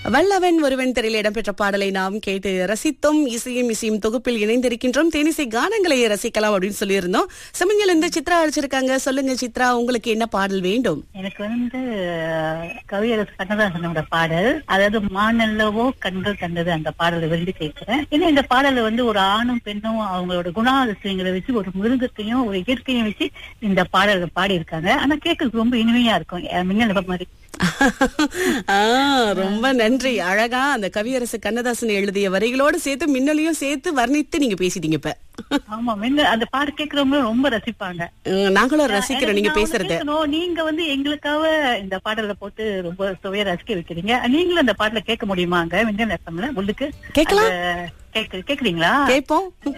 வல்லவன் ஒருவன் திரையில் இடம்பெற்ற பாடலை நாம் கேட்டு ரசித்தோம் இசையும் இசையும் தொகுப்பில் இணைந்திருக்கின்றோம் தேனிசை கானங்களை ரசிக்கலாம் அப்படின்னு சொல்லியிருந்தோம் சமஞ்சல் இந்த சித்ரா அழைச்சிருக்காங்க சொல்லுங்க சித்ரா உங்களுக்கு என்ன பாடல் வேண்டும் எனக்கு வந்து அஹ், கவியரசு கண்ணதாசனோட பாடல் அதாவது மானல்லவோ கண்கள் கண்டது அந்த பாடலை விரும்பி கேட்கிறேன் ஏன்னா இந்த பாடல்ல வந்து ஒரு ஆணும் பெண்ணும் அவங்களோட குணாதிசயங்களை வச்சு ஒரு மிருகத்தையும் ஒரு இயற்கையும் வச்சு இந்த பாடல்கள் பாடியிருக்காங்க ஆனா கேட்கறதுக்கு ரொம்ப இனிமையா இருக்கும் அஹ், மின்னல் மாதிரி ஆ, ரொம்ப நன்றி அழகா அந்த கவியரசு கண்ணதாசன் எழுதிய வரிகளோடு சேர்த்து மின்னலையும் சேர்த்து வர்ணித்து நீங்க பேசிட்டீங்க இப்ப ஆமா மின்னல் அந்த பாட்டு கேட்கறவங்க ரொம்ப ரசிப்பாங்க உம், நாங்களும் ரசிக்கிறோம் நீங்க எனக்கு நான் பேசுறத ஒண்ணு கேட்கணும். நீங்க வந்து எங்களுக்காக இந்த பாடல போட்டு ரொம்ப சுவையா ரசிக்க வைக்கிறீங்க நீங்களும் அந்த பாடல கேட்க முடியுமாங்க மின்னல் எஃப்எம்ல உள்ளுக்கு கேட்கலாம் அந்த கேக்கு- கேக்குறீங்களா கேட்போம்